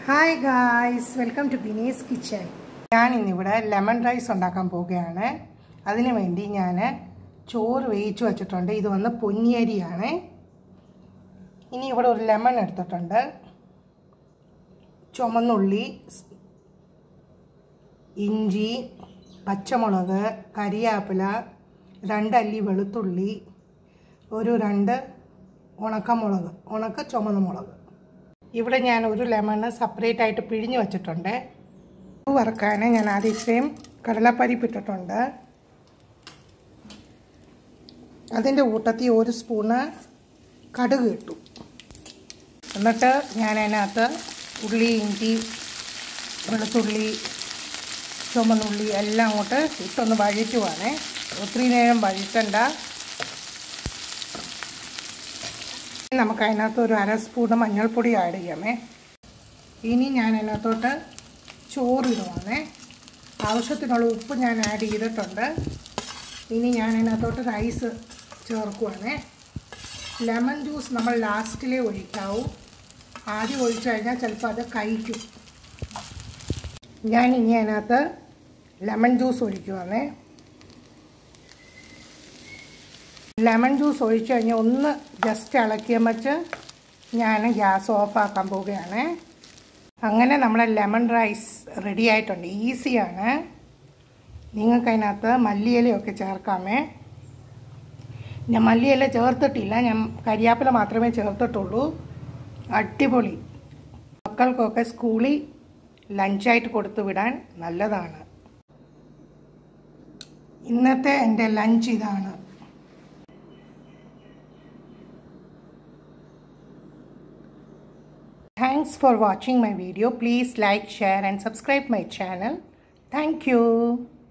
Hi guys welcome to Bini's kitchen ഞാൻ ഇന്നിവിടെ lemon rice ഉണ്ടാക്കാൻ പോവുകയാണ് അതിനു വേണ്ടി ഞാൻ ചോറ് വേവിച്ച് വെച്ചിട്ടുണ്ട് ഇത് വന്ന് പൊന്നിയരിയാണ് ഇനി ഇവിടെ ഒരു ലെമൺ എടുത്തിട്ടുണ്ട് ചുമന്നുള്ളി ഇഞ്ചി പച്ചമുളക് കരിയാപ്പില രണ്ടല്ലി വെളുത്തുള്ളി ഒരു രണ്ട് ഉണക്കമുളക് ഉണക്ക ചുമന്ന മുളക് ഇവിടെ ഞാൻ ഒരു ലെമണ് സെപ്പറേറ്റ് ആയിട്ട് പിഴിഞ്ഞ് വെച്ചിട്ടുണ്ട് വറുക്കാൻ ഞാൻ ആദ്യം ഇത്രയും കടലപ്പരിപ്പ് ഇട്ടിട്ടുണ്ട് അതിൻ്റെ കൂട്ടത്തിൽ ഒരു സ്പൂണ് കടുക് ഇട്ടു എന്നിട്ട് ഞാൻ അതിനകത്ത് ഉള്ളി ഇഞ്ചി വെളുത്തുള്ളി ചുമന്നുള്ളി എല്ലാം അങ്ങോട്ട് ഇട്ടൊന്ന് വഴറ്റുവാണേ ഒത്തിരി നേരം വഴറ്റണ്ട നമുക്ക് അതിനകത്ത് ഒരു അര സ്പൂണ് മഞ്ഞൾപ്പൊടി ആഡ് ചെയ്യാമേ ഇനി ഞാൻ അതിനകത്തോട്ട് ചോറിടുവാണേ ആവശ്യത്തിനുള്ള ഉപ്പ് ഞാൻ ആഡ് ചെയ്തിട്ടുണ്ട് ഇനി ഞാൻ അതിനകത്തോട്ട് റൈസ് ചേർക്കുവാണേ ലെമൺ ജ്യൂസ് നമ്മൾ ലാസ്റ്റിലേ ഒഴിക്കാവൂ ആദ്യം ഒഴിച്ചു കഴിഞ്ഞാൽ ചിലപ്പോൾ അത് കഴിക്കും ഞാൻ ഇനി അതിനകത്ത് ലെമൺ ജ്യൂസ് ഒഴിക്കുവാണേ ലെമൺ ജ്യൂസ് ഒഴിച്ചു കഴിഞ്ഞാൽ ഒന്ന് ജസ്റ്റ് ഇളക്കിയാൽ വെച്ച് ഞാൻ ഗ്യാസ് ഓഫാക്കാൻ പോവുകയാണ് അങ്ങനെ നമ്മുടെ ലെമൺ റൈസ് റെഡി ആയിട്ടുണ്ട് ഈസിയാണ് നിങ്ങൾക്ക് അതിനകത്ത് മല്ലിയിലയൊക്കെ ചേർക്കാമേ ഞാൻ മല്ലിയില ചേർത്തിട്ടില്ല ഞാൻ കരിയാപ്പില മാത്രമേ ചേർത്തിട്ടുള്ളൂ അടിപൊളി മക്കൾക്കൊക്കെ സ്കൂളിൽ ലഞ്ചായിട്ട് കൊടുത്തു വിടാൻ നല്ലതാണ് ഇന്നത്തെ എൻ്റെ ലഞ്ച് ഇതാണ് Thanks for watching my video. Please like, share and subscribe my channel. Thank you.